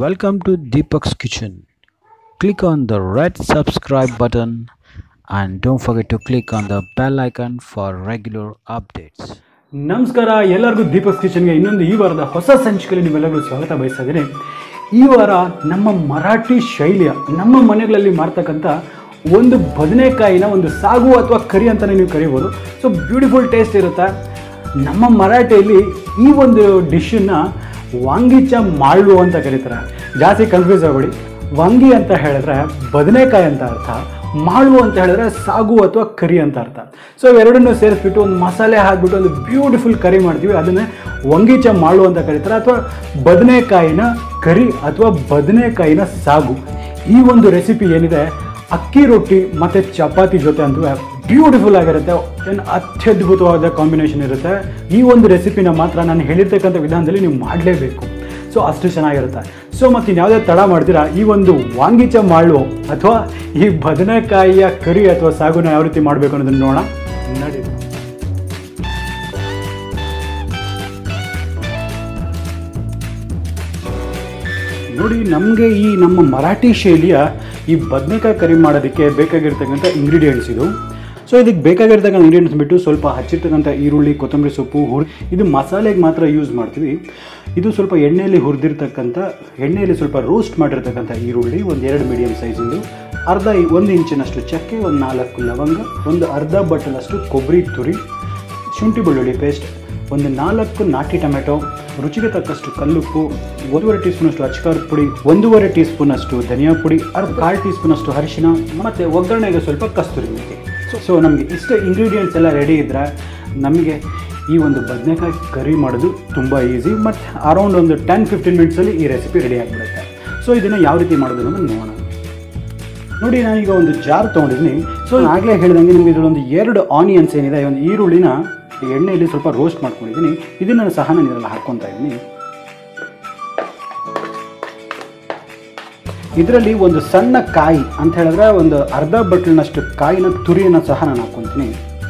Welcome to Deepak's Kitchen. Click on the red subscribe button and don't forget to click on the bell icon for regular updates. ನಮಸ್ಕಾರ ಎಲ್ಲರಿಗೂ ದೀಪಕ್ ಕಿಚನ್ಗೆ ಇನ್ನೊಂದು ಈ ವಾರದ ಹೊಸ ಸಂಚಿಕೆಯಲ್ಲಿ ನಿಮ್ಮೆಲ್ಲರಿಗೂ ಸ್ವಾಗತ ಬಯಸ್ತಾ ಇದ್ದೀನಿ ಈ ವಾರ ನಮ್ಮ ಮರಾಠಿ ಶೈಲಿಯ ನಮ್ಮ ಮನೆಗಳಲ್ಲಿ ಮಾಡ್ತಕ್ಕಂಥ ಒಂದು ಬದನೆಕಾಯಿನ ಒಂದು ಸಾಗು ಅಥವಾ ಕರಿ ಅಂತಲೇ ನೀವು ಕರಿಬೋದು ಸೊ ಬ್ಯೂಟಿಫುಲ್ ಟೇಸ್ಟ್ ಇರುತ್ತೆ ನಮ್ಮ ಮರಾಠಿಯಲ್ಲಿ ಈ ಒಂದು ಡಿಶನ್ನು ವಾಂಗಿಚ ಮಾಳ್ವು ಅಂತ ಕರೀತಾರೆ ಜಾಸ್ತಿ ಕನ್ಫ್ಯೂಸ್ ಆಗಬೇಡಿ ವಾಂಗಿ ಅಂತ ಹೇಳಿದ್ರೆ ಬದನೆಕಾಯಿ ಅಂತ ಅರ್ಥ ಮಾಳ್ವು ಅಂತ ಹೇಳಿದ್ರೆ ಸಾಗು ಅಥವಾ ಕರಿ ಅಂತ ಅರ್ಥ ಸೊ ಎರಡನ್ನೂ ಸೇರಿಸ್ಬಿಟ್ಟು ಒಂದು ಮಸಾಲೆ ಹಾಕ್ಬಿಟ್ಟು ಒಂದು ಬ್ಯೂಟಿಫುಲ್ ಕರಿ ಮಾಡ್ತೀವಿ ಅದನ್ನೇ ವಂಗಿಚ ಮಾಳು ಅಂತ ಕರೀತಾರೆ ಅಥವಾ ಬದನೆಕಾಯಿನ ಕರಿ ಅಥವಾ ಬದನೆಕಾಯಿನ ಸಾಗು ಈ ಒಂದು ರೆಸಿಪಿ ಏನಿದೆ ಅಕ್ಕಿ ರೊಟ್ಟಿ ಮತ್ತು ಚಪಾತಿ ಜೊತೆ ಅಂತೂ ಬ್ಯೂಟಿಫುಲ್ ಆಗಿರುತ್ತೆ ಏನು ಅತ್ಯದ್ಭುತವಾದ ಕಾಂಬಿನೇಷನ್ ಇರುತ್ತೆ ಈ ಒಂದು ರೆಸಿಪಿನ ಮಾತ್ರ ನಾನು ಹೇಳಿರ್ತಕ್ಕಂಥ ವಿಧಾನದಲ್ಲಿ ನೀವು ಮಾಡಲೇಬೇಕು ಸೊ ಅಷ್ಟು ಚೆನ್ನಾಗಿರುತ್ತೆ ಸೊ ಮತ್ತು ಇನ್ಯಾವುದೇ ತಡ ಮಾಡ್ತೀರಾ ಈ ಒಂದು ವಾಂಗಿಚ ಮಾಳು ಅಥವಾ ಈ ಬದನೆಕಾಯಿಯ ಕರಿ ಅಥವಾ ಸಾಗುನ ಯಾವ ರೀತಿ ಮಾಡಬೇಕು ಅನ್ನೋದನ್ನ ನೋಡೋಣ ನಡಿ ನೋಡಿ ನಮಗೆ ಈ ನಮ್ಮ ಮರಾಠಿ ಶೈಲಿಯ ಈ ಬದನೆಕಾಯಿ ಕರಿ ಮಾಡೋದಕ್ಕೆ ಬೇಕಾಗಿರ್ತಕ್ಕಂಥ ಇಂಗ್ರೀಡಿಯೆಂಟ್ಸ್ ಇದು ಸೊ ಇದಕ್ಕೆ ಬೇಕಾಗಿರ್ತಕ್ಕಂಥ ಇಂಗ್ರೀಡಿಯೆಂಟ್ಸ್ ಬಿಟ್ಟು ಸ್ವಲ್ಪ ಹಚ್ಚಿರ್ತಕ್ಕಂಥ ಈರುಳ್ಳಿ ಕೊತ್ತಂಬರಿ ಸೊಪ್ಪು ಹುರ್ ಇದು ಮಸಾಲೆಗೆ ಮಾತ್ರ ಯೂಸ್ ಮಾಡ್ತೀವಿ ಇದು ಸ್ವಲ್ಪ ಎಣ್ಣೆಯಲ್ಲಿ ಹುರಿದಿರ್ತಕ್ಕಂಥ ಎಣ್ಣೆಯಲ್ಲಿ ಸ್ವಲ್ಪ ರೋಸ್ಟ್ ಮಾಡಿರ್ತಕ್ಕಂಥ ಈರುಳ್ಳಿ ಒಂದು ಎರಡು ಮೀಡಿಯಮ್ ಸೈಜಿಂದು ಅರ್ಧ ಒಂದು ಇಂಚಿನಷ್ಟು ಚಕ್ಕೆ ಒಂದು ನಾಲ್ಕು ಲವಂಗ ಒಂದು ಅರ್ಧ ಬಟ್ಟಲಷ್ಟು ಕೊಬ್ಬರಿ ತುರಿ ಶುಂಠಿ ಬೆಳ್ಳುಳ್ಳಿ ಪೇಸ್ಟ್ ಒಂದು ನಾಲ್ಕು ನಾಟಿ ಟೊಮೆಟೊ ರುಚಿಗೆ ತಕ್ಕಷ್ಟು ಕಲ್ಲುಪ್ಪು ಒಂದೂವರೆ ಟೀ ಸ್ಪೂನಷ್ಟು ಅಚ್ಕಾರದ ಪುಡಿ ಒಂದೂವರೆ ಟೀ ಸ್ಪೂನಷ್ಟು ಧನಿಯಾ ಪುಡಿ ಅರ್ಧ ಕಾಲು ಟೀ ಸ್ಪೂನಷ್ಟು ಅರಿಶಿನ ಮತ್ತು ಒಗ್ಗರಣೆಗೆ ಸ್ವಲ್ಪ ಕಸ್ತೂರಿ ಮೆಥಿ ಸೊ ಸೊ ನಮಗೆ ಇಷ್ಟು ಇಂಗ್ರೀಡಿಯೆಂಟ್ಸ್ ಎಲ್ಲ ರೆಡಿ ಇದ್ದರೆ ನಮಗೆ ಈ ಒಂದು ಬದನೆಕಾಯಿ ಕರಿ ಮಾಡೋದು ತುಂಬ ಈಸಿ ಮತ್ತು ಅರೌಂಡ್ ಒಂದು ಟೆನ್ ಫಿಫ್ಟೀನ್ ಮಿನಿಟ್ಸಲ್ಲಿ ಈ ರೆಸಿಪಿ ರೆಡಿ ಆಗಿಬಿಡುತ್ತೆ ಸೊ ಇದನ್ನು ಯಾವ ರೀತಿ ಮಾಡೋದು ಅನ್ನೋದು ನೋಡೋಣ ನೋಡಿ ನಾನೀಗ ಒಂದು ಜಾರ್ ತೊಗೊಂಡಿದ್ದೀನಿ ಸೊ ನಾನು ಆಗಲೇ ಹೇಳಿದಂಗೆ ನಿಮಗೆ ಇದರೊಂದು ಎರಡು ಆನಿಯನ್ಸ್ ಏನಿದೆ ಒಂದು ಈರುಳ್ಳಿನ ಎಣ್ಣೆಯಲ್ಲಿ ಸ್ವಲ್ಪ ರೋಸ್ಟ್ ಮಾಡ್ಕೊಂಡಿದ್ದೀನಿ ಇದನ್ನು ಸಹ ನಾನು ಇದರಲ್ಲಿ ಹಾಕ್ಕೊತಾ ಇದ್ದೀನಿ ಇದರಲ್ಲಿ ಒಂದು ಸಣ್ಣ ಕಾಯಿ ಅಂತ ಹೇಳಿದ್ರೆ ಒಂದು ಅರ್ಧ ಬಟ್ಲಿನಷ್ಟು ಕಾಯಿನ ತುರಿಯನ್ನು ಸಹ ನಾನು ಹಾಕ್ಕೊತೀನಿ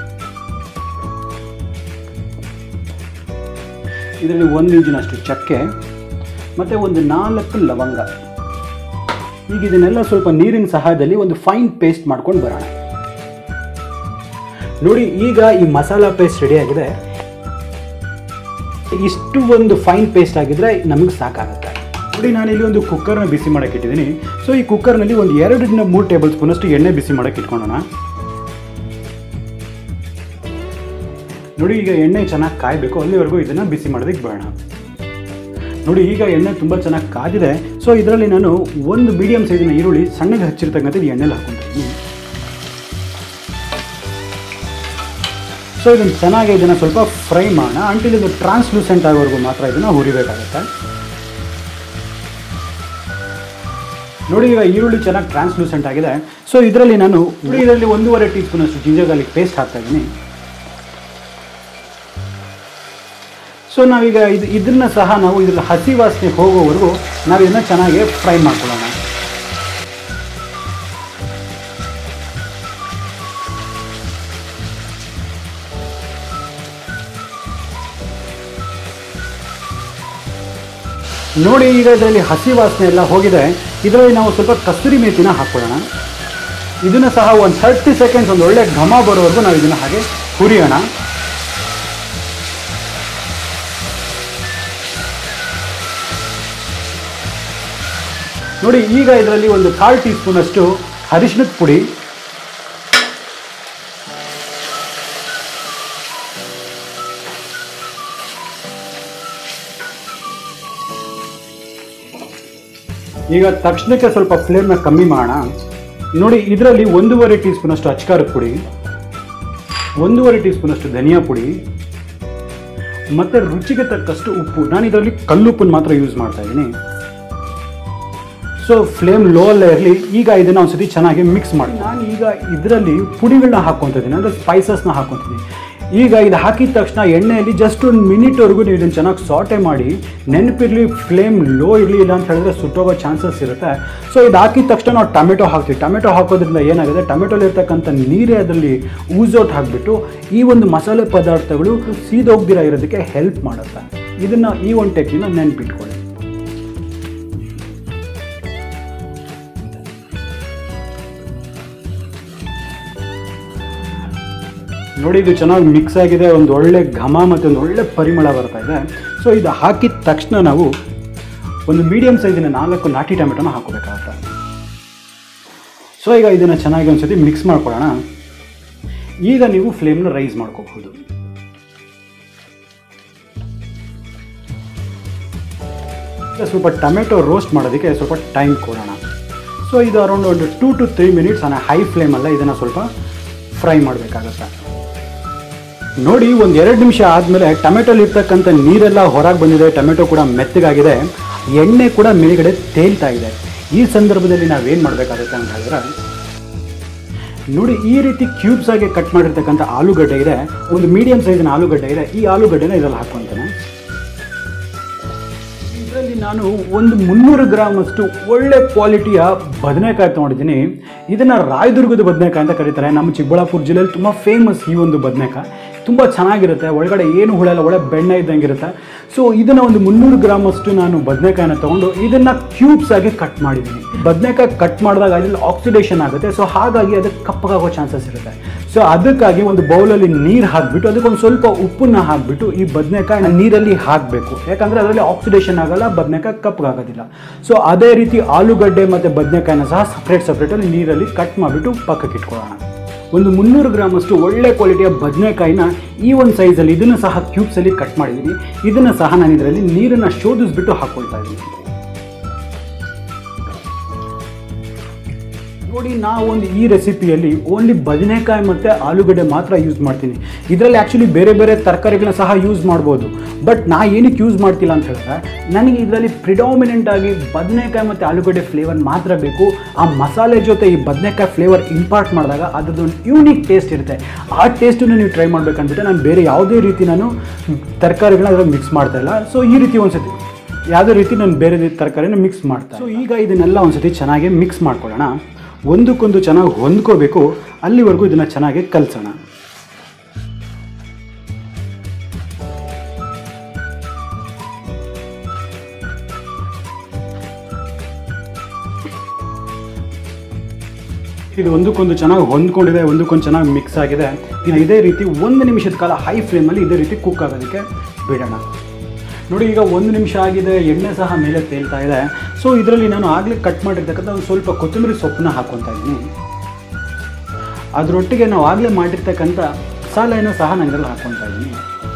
ಇದರಲ್ಲಿ ಒಂದು ಇಂಚಿನಷ್ಟು ಚಕ್ಕೆ ಮತ್ತು ಒಂದು ನಾಲ್ಕು ಲವಂಗ ಈಗ ಇದನ್ನೆಲ್ಲ ಸ್ವಲ್ಪ ನೀರಿನ ಸಹಾಯದಲ್ಲಿ ಒಂದು ಫೈನ್ ಪೇಸ್ಟ್ ಮಾಡ್ಕೊಂಡು ಬರೋಣ ನೋಡಿ ಈಗ ಈ ಮಸಾಲ ಪೇಸ್ಟ್ ರೆಡಿ ಆಗಿದೆ ಇಷ್ಟು ಒಂದು ಫೈನ್ ಪೇಸ್ಟ್ ಆಗಿದ್ರೆ ನಮಗೆ ಸಾಕಾಗುತ್ತೆ ನೋಡಿ ನಾನು ಇಲ್ಲಿ ಒಂದು ಕುಕ್ಕರ್ನ ಬಿಸಿ ಮಾಡೋಕೆ ಇಟ್ಟಿದ್ದೀನಿ ಸೊ ಈ ಕುಕ್ಕರ್ನಲ್ಲಿ ಒಂದು ಎರಡರಿಂದ ಮೂರು ಟೇಬಲ್ ಸ್ಪೂನಷ್ಟು ಎಣ್ಣೆ ಬಿಸಿ ಮಾಡೋಕೆ ಇಟ್ಕೊಳ್ಳೋಣ ನೋಡಿ ಈಗ ಎಣ್ಣೆ ಚೆನ್ನಾಗಿ ಕಾಯಬೇಕು ಅಲ್ಲಿವರೆಗೂ ಇದನ್ನು ಬಿಸಿ ಮಾಡೋದಕ್ಕೆ ಬೇಡ ನೋಡಿ ಈಗ ಎಣ್ಣೆ ತುಂಬ ಚೆನ್ನಾಗಿ ಕಾದಿದೆ ಸೊ ಇದರಲ್ಲಿ ನಾನು ಒಂದು ಮೀಡಿಯಮ್ ಸೈಜಿನ ಈರುಳ್ಳಿ ಸಣ್ಣಗೆ ಹಚ್ಚಿರ್ತಕ್ಕಂಥದ್ದು ಎಣ್ಣೆಲಿ ಹಾಕ್ಕೊತೀನಿ ಸೊ ಇದನ್ನು ಚೆನ್ನಾಗಿ ಇದನ್ನು ಸ್ವಲ್ಪ ಫ್ರೈ ಮಾಡೋಣ ಅಂಟಿಲ್ ಇದು ಟ್ರಾನ್ಸ್ಲೂಸೆಂಟ್ ಆಗೋವರೆಗೂ ಮಾತ್ರ ಇದನ್ನು ಹುರಿಬೇಕಾಗತ್ತೆ ನೋಡಿ ಈಗ ಈರುಳ್ಳಿ ಚೆನ್ನಾಗಿ ಟ್ರಾನ್ಸ್ಲೂಸೆಂಟ್ ಆಗಿದೆ ಸೊ ಇದರಲ್ಲಿ ನಾನು ನೋಡಿ ಇದರಲ್ಲಿ ಒಂದೂವರೆ ಟೀ ಸ್ಪೂನಷ್ಟು ಜಿಂಜರ್ ಗಾರ್ಲಿಕ್ ಪೇಸ್ಟ್ ಹಾಕ್ತಾ ಇದ್ದೀನಿ ಸೊ ನಾವೀಗ ಇದು ಇದನ್ನ ಸಹ ನಾವು ಇದ್ರ ಹಸಿ ವಾಸನೆ ಹೋಗೋವರೆಗೂ ನಾವು ಇದನ್ನ ಚೆನ್ನಾಗಿ ಫ್ರೈ ಮಾಡ್ಕೊಳ್ಳೋಣ ನೋಡಿ ಈಗ ಇದರಲ್ಲಿ ಹಸಿ ವಾಸನೆ ಎಲ್ಲ ಹೋಗಿದೆ ಇದರಲ್ಲಿ ನಾವು ಸ್ವಲ್ಪ ಕಸ್ತೂರಿ ಮೇಥಿನ ಹಾಕ್ಕೊಳ್ಳೋಣ ಇದನ್ನು ಸಹ ಒಂದು ಥರ್ಟಿ ಸೆಕೆಂಡ್ಸ್ ಒಂದು ಒಳ್ಳೆ ಘಮ ಬರೋವರೆಗೂ ನಾವು ಇದನ್ನು ಹಾಗೆ ಹುರಿಯೋಣ ನೋಡಿ ಈಗ ಇದರಲ್ಲಿ ಒಂದು ಕಾಲು ಟೀ ಸ್ಪೂನಷ್ಟು ಅರಿಶಿಣದ ಪುಡಿ ಈಗ ತಕ್ಷಣಕ್ಕೆ ಸ್ವಲ್ಪ ಫ್ಲೇಮ್ನ ಕಮ್ಮಿ ಮಾಡೋಣ ನೋಡಿ ಇದರಲ್ಲಿ ಒಂದೂವರೆ ಟೀ ಸ್ಪೂನಷ್ಟು ಅಚ್ಕಾರದ ಪುಡಿ ಒಂದೂವರೆ ಟೀ ಸ್ಪೂನಷ್ಟು ಧನಿಯಾ ಪುಡಿ ಮತ್ತು ರುಚಿಗೆ ತಕ್ಕಷ್ಟು ಉಪ್ಪು ನಾನು ಇದರಲ್ಲಿ ಕಲ್ಲುಪ್ಪನ್ನು ಮಾತ್ರ ಯೂಸ್ ಮಾಡ್ತಾ ಇದ್ದೀನಿ ಸೊ ಫ್ಲೇಮ್ ಲೋ ಅಲ್ಲೇ ಇರಲಿ ಈಗ ಇದನ್ನು ಒಂದ್ಸತಿ ಚೆನ್ನಾಗಿ ಮಿಕ್ಸ್ ಮಾಡಿ ನಾನು ಈಗ ಇದರಲ್ಲಿ ಪುಡಿಗಳನ್ನ ಹಾಕ್ಕೊತಿದ್ದೀನಿ ಅಂದರೆ ಸ್ಪೈಸಸ್ನ ಹಾಕ್ಕೊತೀನಿ ಈಗ ಇದು ಹಾಕಿದ ತಕ್ಷಣ ಎಣ್ಣೆಯಲ್ಲಿ ಜಸ್ಟ್ ಒಂದು ಮಿನಿಟ್ವರೆಗೂ ನೀವು ಇದನ್ನು ಚೆನ್ನಾಗಿ ಸಾಟೆ ಮಾಡಿ ನೆನಪಿರಲಿ ಫ್ಲೇಮ್ ಲೋ ಇರಲಿ ಇಲ್ಲ ಅಂತ ಹೇಳಿದ್ರೆ ಸುಟ್ಟೋಗೋ ಚಾನ್ಸಸ್ ಇರುತ್ತೆ ಸೊ ಇದು ಹಾಕಿದ ತಕ್ಷಣ ನಾವು ಟೊಮೆಟೊ ಹಾಕ್ತೀವಿ ಟೊಮೆಟೊ ಹಾಕೋದ್ರಿಂದ ಏನಾಗಿದೆ ಟೊಮೆಟೊಲಿ ಇರ್ತಕ್ಕಂಥ ನೀರೇ ಅದರಲ್ಲಿ ಔಟ್ ಹಾಕಿಬಿಟ್ಟು ಈ ಒಂದು ಮಸಾಲೆ ಪದಾರ್ಥಗಳು ಸೀದೋಗ್ದಿರ ಇರೋದಕ್ಕೆ ಹೆಲ್ಪ್ ಮಾಡುತ್ತೆ ಇದನ್ನು ಈ ಒಂದು ಟೆಕ್ನಿನ ನೆನ್ಪಿಟ್ಕೊಳ್ಳಿ ನೋಡಿ ಇದು ಚೆನ್ನಾಗಿ ಮಿಕ್ಸ್ ಆಗಿದೆ ಒಂದು ಒಳ್ಳೆ ಘಮ ಮತ್ತು ಒಂದು ಒಳ್ಳೆ ಪರಿಮಳ ಬರ್ತಾ ಇದೆ ಸೊ ಇದು ಹಾಕಿದ ತಕ್ಷಣ ನಾವು ಒಂದು ಮೀಡಿಯಮ್ ಸೈಜಿನ ನಾಲ್ಕು ನಾಟಿ ಟೊಮೆಟೊನ ಹಾಕೋಬೇಕಾಗುತ್ತೆ ಸೊ ಈಗ ಇದನ್ನು ಚೆನ್ನಾಗಿ ಒಂದ್ಸತಿ ಮಿಕ್ಸ್ ಮಾಡ್ಕೊಳ್ಳೋಣ ಈಗ ನೀವು ಫ್ಲೇಮ್ನ ರೈಸ್ ಮಾಡ್ಕೋಬಹುದು ಈಗ ಸ್ವಲ್ಪ ಟೊಮೆಟೊ ರೋಸ್ಟ್ ಮಾಡೋದಕ್ಕೆ ಸ್ವಲ್ಪ ಟೈಮ್ ಕೊಡೋಣ ಸೊ ಇದು ಅರೌಂಡ್ ಒಂದು ಟೂ ಟು ತ್ರೀ ಮಿನಿಟ್ಸ್ ನಾನು ಹೈ ಫ್ಲೇಮಲ್ಲೇ ಇದನ್ನು ಸ್ವಲ್ಪ ಫ್ರೈ ಮಾಡಬೇಕಾಗತ್ತೆ ನೋಡಿ ಒಂದು ಎರಡು ನಿಮಿಷ ಆದಮೇಲೆ ಟೊಮೆಟೊಲಿ ಇರ್ತಕ್ಕಂಥ ನೀರೆಲ್ಲ ಹೊರಗೆ ಬಂದಿದೆ ಟೊಮೆಟೊ ಕೂಡ ಮೆತ್ತಗಾಗಿದೆ ಎಣ್ಣೆ ಕೂಡ ಮೇಲ್ಗಡೆ ತೇಲ್ತಾ ಇದೆ ಈ ಸಂದರ್ಭದಲ್ಲಿ ನಾವೇನು ಮಾಡಬೇಕಾಗುತ್ತೆ ಅಂತ ಹೇಳಿದ್ರೆ ನೋಡಿ ಈ ರೀತಿ ಕ್ಯೂಬ್ಸ್ ಆಗಿ ಕಟ್ ಮಾಡಿರ್ತಕ್ಕಂಥ ಆಲೂಗಡ್ಡೆ ಇದೆ ಒಂದು ಮೀಡಿಯಂ ಸೈಜಿನ ಆಲೂಗಡ್ಡೆ ಇದೆ ಈ ಆಲೂಗಡ್ಡೆನ ಇದರಲ್ಲಿ ಹಾಕ್ಕೊಂತೇನೆ ಇದರಲ್ಲಿ ನಾನು ಒಂದು ಮುನ್ನೂರು ಗ್ರಾಮ್ ಅಷ್ಟು ಒಳ್ಳೆ ಕ್ವಾಲಿಟಿಯ ಬದನೆಕಾಯಿ ತೊಗೊಂಡಿದ್ದೀನಿ ಇದನ್ನು ರಾಯದುರ್ಗದ ಬದನೆಕಾಯಿ ಅಂತ ಕರೀತಾರೆ ನಮ್ಮ ಚಿಕ್ಕಬಳ್ಳಾಪುರ ಜಿಲ್ಲೆಯಲ್ಲಿ ತುಂಬ ಫೇಮಸ್ ಈ ಒಂದು ಬದನೆಕಾಯಿ ತುಂಬ ಚೆನ್ನಾಗಿರುತ್ತೆ ಒಳಗಡೆ ಏನು ಹುಳ ಇಲ್ಲ ಒಳ್ಳೆ ಬೆಣ್ಣೆ ಇದ್ದಂಗೆ ಇರುತ್ತೆ ಸೊ ಇದನ್ನು ಒಂದು ಮುನ್ನೂರು ಗ್ರಾಮ್ ಅಷ್ಟು ನಾನು ಬದನೆಕಾಯಿನ ತೊಗೊಂಡು ಇದನ್ನು ಕ್ಯೂಬ್ಸ್ ಆಗಿ ಕಟ್ ಮಾಡಿದ್ದೀನಿ ಬದನೆಕಾಯಿ ಕಟ್ ಮಾಡಿದಾಗ ಅದರಲ್ಲಿ ಆಕ್ಸಿಡೇಷನ್ ಆಗುತ್ತೆ ಸೊ ಹಾಗಾಗಿ ಅದಕ್ಕೆ ಕಪ್ಪಗಾಗೋ ಚಾನ್ಸಸ್ ಇರುತ್ತೆ ಸೊ ಅದಕ್ಕಾಗಿ ಒಂದು ಬೌಲಲ್ಲಿ ನೀರು ಹಾಕಿಬಿಟ್ಟು ಅದಕ್ಕೊಂದು ಸ್ವಲ್ಪ ಉಪ್ಪನ್ನ ಹಾಕಿಬಿಟ್ಟು ಈ ಬದನೆಕಾಯಿ ನೀರಲ್ಲಿ ಹಾಕಬೇಕು ಯಾಕಂದರೆ ಅದರಲ್ಲಿ ಆಕ್ಸಿಡೇಷನ್ ಆಗಲ್ಲ ಬದನೆಕಾಯಿ ಕಪ್ಪಗಾಗೋದಿಲ್ಲ ಸೊ ಅದೇ ರೀತಿ ಆಲೂಗಡ್ಡೆ ಮತ್ತು ಬದನೆಕಾಯಿನ ಸಹ ಸಪ್ರೇಟ್ ಸಪ್ರೇಟಲ್ಲಿ ನೀರಲ್ಲಿ ಕಟ್ ಮಾಡಿಬಿಟ್ಟು ಪಕ್ಕಕ್ಕೆ ಇಟ್ಕೊಳ್ಳೋಣ ಒಂದು ಮುನ್ನೂರು ಗ್ರಾಮ್ ಅಷ್ಟು ಒಳ್ಳೆ ಕ್ವಾಲಿಟಿಯ ಬದನೆಕಾಯಿನ ಈ ಒಂದು ಸೈಜಲ್ಲಿ ಇದನ್ನು ಸಹ ಕ್ಯೂಬ್ಸಲ್ಲಿ ಕಟ್ ಮಾಡಿದ್ದೀನಿ ಇದನ್ನು ಸಹ ನಾನು ಇದರಲ್ಲಿ ನೀರನ್ನು ಶೋಧಿಸ್ಬಿಟ್ಟು ಹಾಕ್ಕೊಳ್ತಾ ಇದ್ದೀನಿ ನೋಡಿ ನಾವೊಂದು ಈ ರೆಸಿಪಿಯಲ್ಲಿ ಓನ್ಲಿ ಬದನೆಕಾಯಿ ಮತ್ತು ಆಲೂಗಡ್ಡೆ ಮಾತ್ರ ಯೂಸ್ ಮಾಡ್ತೀನಿ ಇದರಲ್ಲಿ ಆ್ಯಕ್ಚುಲಿ ಬೇರೆ ಬೇರೆ ತರಕಾರಿಗಳನ್ನ ಸಹ ಯೂಸ್ ಮಾಡ್ಬೋದು ಬಟ್ ನಾ ಏನಕ್ಕೆ ಯೂಸ್ ಮಾಡ್ತಿಲ್ಲ ಅಂತ ಹೇಳಿದ್ರೆ ನನಗೆ ಇದರಲ್ಲಿ ಪ್ರಿಡಾಮಿನೆಂಟ್ ಆಗಿ ಬದನೆಕಾಯಿ ಮತ್ತು ಆಲೂಗಡ್ಡೆ ಫ್ಲೇವರ್ ಮಾತ್ರ ಬೇಕು ಆ ಮಸಾಲೆ ಜೊತೆ ಈ ಬದನೆಕಾಯಿ ಫ್ಲೇವರ್ ಇಂಪಾರ್ಟ್ ಮಾಡಿದಾಗ ಅದರದ್ದೊಂದು ಯೂನಿಕ್ ಟೇಸ್ಟ್ ಇರುತ್ತೆ ಆ ಟೇಸ್ಟನ್ನು ನೀವು ಟ್ರೈ ಮಾಡ್ಬೇಕಂದ್ಬಿಟ್ಟು ನಾನು ಬೇರೆ ಯಾವುದೇ ರೀತಿ ನಾನು ತರಕಾರಿಗಳನ್ನ ಅದ್ರಲ್ಲಿ ಮಿಕ್ಸ್ ಮಾಡ್ತಾ ಇಲ್ಲ ಸೊ ಈ ರೀತಿ ಒಂದ್ಸತಿ ಯಾವುದೇ ರೀತಿ ನಾನು ಬೇರೆ ರೀತಿ ತರಕಾರಿನ ಮಿಕ್ಸ್ ಮಾಡ್ತಾ ಸೊ ಈಗ ಇದನ್ನೆಲ್ಲ ಒಂದ್ಸತಿ ಚೆನ್ನಾಗಿ ಮಿಕ್ಸ್ ಮಾಡ್ಕೊಳ್ಳೋಣ ಒಂದಕ್ಕೊಂದು ಚೆನ್ನಾಗಿ ಹೊಂದ್ಕೋಬೇಕು ಅಲ್ಲಿವರೆಗೂ ಇದನ್ನು ಚೆನ್ನಾಗಿ ಕಲಸೋಣ ಇದು ಒಂದಕ್ಕೊಂದು ಚೆನ್ನಾಗಿ ಹೊಂದ್ಕೊಂಡಿದೆ ಒಂದಕ್ಕೊಂದು ಚೆನ್ನಾಗಿ ಮಿಕ್ಸ್ ಆಗಿದೆ ಇನ್ನು ಇದೇ ರೀತಿ ಒಂದು ನಿಮಿಷದ ಕಾಲ ಹೈ ಫ್ಲೇಮಲ್ಲಿ ಇದೇ ರೀತಿ ಕುಕ್ ಆಗೋದಕ್ಕೆ ಬಿಡೋಣ ನೋಡಿ ಈಗ ಒಂದು ನಿಮಿಷ ಆಗಿದೆ ಎಣ್ಣೆ ಸಹ ಮೇಲೆ ತೇಲ್ತಾ ಇದೆ ಸೊ ಇದರಲ್ಲಿ ನಾನು ಆಗಲೇ ಕಟ್ ಮಾಡಿರ್ತಕ್ಕಂಥ ಒಂದು ಸ್ವಲ್ಪ ಕೊತ್ತಂಬರಿ ಸೊಪ್ಪನ್ನ ಹಾಕ್ಕೊತಾ ಇದ್ದೀನಿ ಅದರೊಟ್ಟಿಗೆ ನಾವು ಆಗಲೇ ಮಾಡಿರ್ತಕ್ಕಂಥ ಮಸಾಲೆಯನ್ನು ಸಹ ನಾನು ಇದರಲ್ಲಿ ಹಾಕ್ಕೊತಾ ಇದ್ದೀನಿ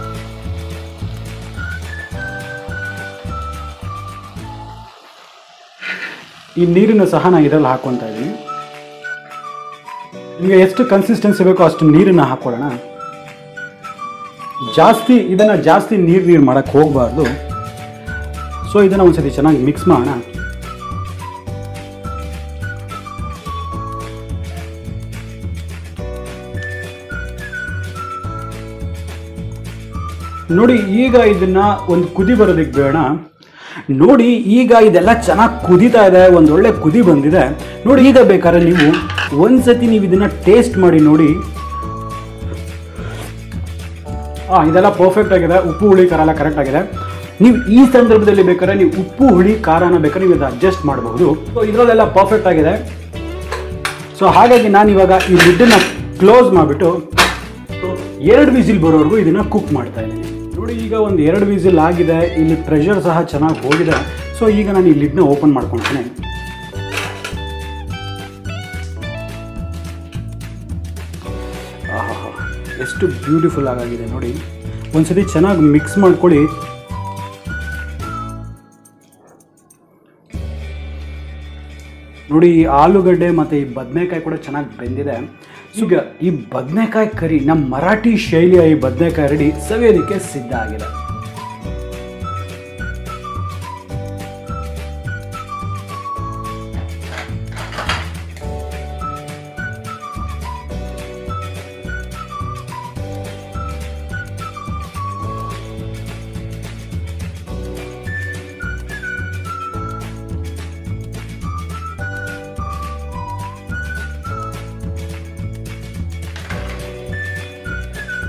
ಈ ನೀರನ್ನು ಸಹ ನಾನು ಇದರಲ್ಲಿ ಹಾಕ್ಕೊತಾ ಇದ್ದೀನಿ ನಿಮಗೆ ಎಷ್ಟು ಕನ್ಸಿಸ್ಟೆನ್ಸಿ ಬೇಕೋ ಅಷ್ಟು ನೀರನ್ನು ಹಾಕ್ಕೊಳ್ಳೋಣ ಜಾಸ್ತಿ ಇದನ್ನು ಜಾಸ್ತಿ ನೀರು ನೀರು ಮಾಡೋಕ್ಕೆ ಹೋಗಬಾರ್ದು ಸೊ ಇದನ್ನು ಒಂದ್ಸತಿ ಚೆನ್ನಾಗಿ ಮಿಕ್ಸ್ ಮಾಡೋಣ ನೋಡಿ ಈಗ ಇದನ್ನ ಒಂದು ಕುದಿ ಬರೋದಕ್ಕೆ ಬೇಡ ನೋಡಿ ಈಗ ಇದೆಲ್ಲ ಚೆನ್ನಾಗಿ ಕುದೀತಾ ಇದೆ ಒಂದು ಒಳ್ಳೆ ಕುದಿ ಬಂದಿದೆ ನೋಡಿ ಈಗ ಬೇಕಾದ್ರೆ ನೀವು ಒಂದ್ಸತಿ ನೀವು ಇದನ್ನ ಟೇಸ್ಟ್ ಮಾಡಿ ನೋಡಿ ಹಾಂ ಇದೆಲ್ಲ ಪರ್ಫೆಕ್ಟ್ ಆಗಿದೆ ಉಪ್ಪು ಹುಳಿ ಖಾರ ಎಲ್ಲ ಕರೆಕ್ಟ್ ಆಗಿದೆ ನೀವು ಈ ಸಂದರ್ಭದಲ್ಲಿ ಬೇಕಾದ್ರೆ ನೀವು ಉಪ್ಪು ಹುಳಿ ಖಾರನ ಬೇಕಾದ್ರೆ ನೀವು ಇದು ಅಡ್ಜಸ್ಟ್ ಮಾಡಬಹುದು ಸೊ ಇದರಲ್ಲೆಲ್ಲ ಪರ್ಫೆಕ್ಟ್ ಆಗಿದೆ ಸೊ ಹಾಗಾಗಿ ನಾನು ಇವಾಗ ಈ ಲಿಡ್ಡನ್ನ ಕ್ಲೋಸ್ ಮಾಡಿಬಿಟ್ಟು ಎರಡು ವಿಸಿಲ್ ಬರೋವರೆಗೂ ಇದನ್ನು ಕುಕ್ ಮಾಡ್ತಾ ಇದ್ದೀನಿ ನೋಡಿ ಈಗ ಒಂದು ಎರಡು ವಿಸಿಲ್ ಆಗಿದೆ ಇಲ್ಲಿ ಪ್ರೆಷರ್ ಸಹ ಚೆನ್ನಾಗಿ ಹೋಗಿದೆ ಸೊ ಈಗ ನಾನು ಈ ಲಿಡ್ನ ಓಪನ್ ಮಾಡ್ಕೊಳ್ತೇನೆ ಆಹಾ ಎಷ್ಟು ಬ್ಯೂಟಿಫುಲ್ ಆಗಿದೆ ನೋಡಿ ಒಂದ್ಸತಿ ಚೆನ್ನಾಗಿ ಮಿಕ್ಸ್ ಮಾಡ್ಕೊಳ್ಳಿ ನೋಡಿ ಈ ಆಲೂಗಡ್ಡೆ ಮತ್ತು ಈ ಬದನೆಕಾಯಿ ಕೂಡ ಚೆನ್ನಾಗಿ ಬೆಂದಿದೆ ಈಗ ಈ ಬದನೆಕಾಯಿ ಕರಿ ನಮ್ಮ ಮರಾಠಿ ಶೈಲಿಯ ಈ ಬದನೆಕಾಯಿ ರೆಡಿ ಸವಿಯೋದಕ್ಕೆ ಸಿದ್ಧ ಆಗಿದೆ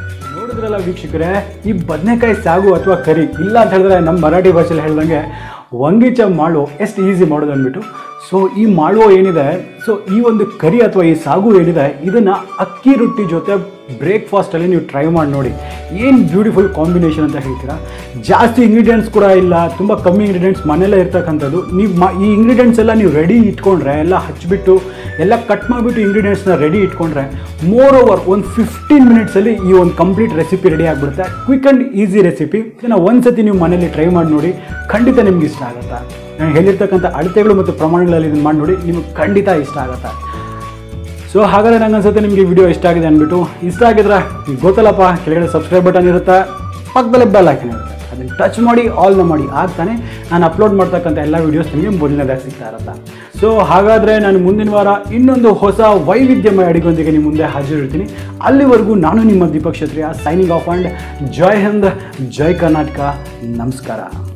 ನೋಡಿದ್ರಲ್ಲ ವೀಕ್ಷಕರೇ ಈ ಬದನೆಕಾಯಿ ಸಾಗು ಅಥವಾ ಕರಿ ಇಲ್ಲ ಅಂತ ಹೇಳಿದ್ರೆ ನಮ್ಮ ಮರಾಠಿ ಭಾಷೆಯಲ್ಲಿ ಹೇಳ್ದಂಗೆ ವಂಗಿಚ ಮಾಳು ಎಷ್ಟು ಈಸಿ ಮಾಡೋದು ಅಂದ್ಬಿಟ್ಟು ಸೊ ಈ ಮಾಡುವ ಏನಿದೆ ಸೊ ಈ ಒಂದು ಕರಿ ಅಥವಾ ಈ ಸಾಗು ಏನಿದೆ ಇದನ್ನು ಅಕ್ಕಿ ರೊಟ್ಟಿ ಜೊತೆ ಬ್ರೇಕ್ಫಾಸ್ಟಲ್ಲಿ ನೀವು ಟ್ರೈ ಮಾಡಿ ನೋಡಿ ಏನು ಬ್ಯೂಟಿಫುಲ್ ಕಾಂಬಿನೇಷನ್ ಅಂತ ಹೇಳ್ತೀರಾ ಜಾಸ್ತಿ ಇಂಗ್ರೀಡಿಯೆಂಟ್ಸ್ ಕೂಡ ಇಲ್ಲ ತುಂಬ ಕಮ್ಮಿ ಇಂಗ್ರೀಡಿಯೆಂಟ್ಸ್ ಮನೆಯಲ್ಲೇ ಇರ್ತಕ್ಕಂಥದ್ದು ನೀವು ಮ ಈ ಇಂಗ್ರೀಡಿಯೆಂಟ್ಸ್ ಎಲ್ಲ ನೀವು ರೆಡಿ ಇಟ್ಕೊಂಡ್ರೆ ಎಲ್ಲ ಹಚ್ಬಿಟ್ಟು ಎಲ್ಲ ಕಟ್ ಮಾಡಿಬಿಟ್ಟು ಇಂಗ್ರೀಡಿಯೆಂಟ್ಸ್ನ ರೆಡಿ ಇಟ್ಕೊಂಡ್ರೆ ಮೋರ್ ಓವರ್ ಒಂದು ಫಿಫ್ಟೀನ್ ಮಿನಿಟ್ಸಲ್ಲಿ ಈ ಒಂದು ಕಂಪ್ಲೀಟ್ ರೆಸಿಪಿ ರೆಡಿ ಆಗಿಬಿಡುತ್ತೆ ಕ್ವಿಕ್ ಆ್ಯಂಡ್ ಈಸಿ ರೆಸಿಪಿ ಇದನ್ನು ಒಂದ್ಸತಿ ನೀವು ಮನೇಲಿ ಟ್ರೈ ಮಾಡಿ ನೋಡಿ ಖಂಡಿತ ನಿಮ್ಗೆ ಇಷ್ಟ ಆಗುತ್ತೆ ನಾನು ಹೇಳಿರ್ತಕ್ಕಂಥ ಅಳತೆಗಳು ಮತ್ತು ಪ್ರಮಾಣಗಳಲ್ಲಿ ಇದನ್ನು ಮಾಡಿ ನೋಡಿ ನಿಮಗೆ ಖಂಡಿತ ಇಷ್ಟ ಆಗುತ್ತೆ ಸೊ ಹಾಗಾದ್ರೆ ನಂಗೆ ಅನ್ಸುತ್ತೆ ನಿಮಗೆ ವಿಡಿಯೋ ಇಷ್ಟ ಆಗಿದೆ ಅಂದ್ಬಿಟ್ಟು ಇಷ್ಟ ಆಗಿದ್ರೆ ಗೊತ್ತಲ್ಲಪ್ಪ ಕೆಳಗಡೆ ಸಬ್ಸ್ಕ್ರೈಬ್ ಬಟನ್ ಇರುತ್ತೆ ಪಕ್ಕದಲ್ಲಿ ಬೆಲ್ ಹಾಕಿನ ಇರುತ್ತೆ ಅದನ್ನು ಟಚ್ ಮಾಡಿ ಆಲ್ನ ಮಾಡಿ ಆಗ್ತಾನೆ ನಾನು ಅಪ್ಲೋಡ್ ಮಾಡ್ತಕ್ಕಂಥ ಎಲ್ಲ ವೀಡಿಯೋಸ್ ನಿಮಗೆ ಮೊದಲನೇದಾಗಿ ಸಿಗ್ತಾ ಇರುತ್ತೆ ಸೊ ಹಾಗಾದರೆ ನಾನು ಮುಂದಿನ ವಾರ ಇನ್ನೊಂದು ಹೊಸ ವೈವಿಧ್ಯಮಯ ಅಡಿಗೊಂದಿಗೆ ನಿಮ್ಮ ಮುಂದೆ ಹಾಜರಿರ್ತೀನಿ ಅಲ್ಲಿವರೆಗೂ ನಾನು ನಿಮ್ಮ Deepak Kshatriya signing off and ಜೈ ಹಿಂದ್ ಜೈ ಕರ್ನಾಟಕ ನಮಸ್ಕಾರ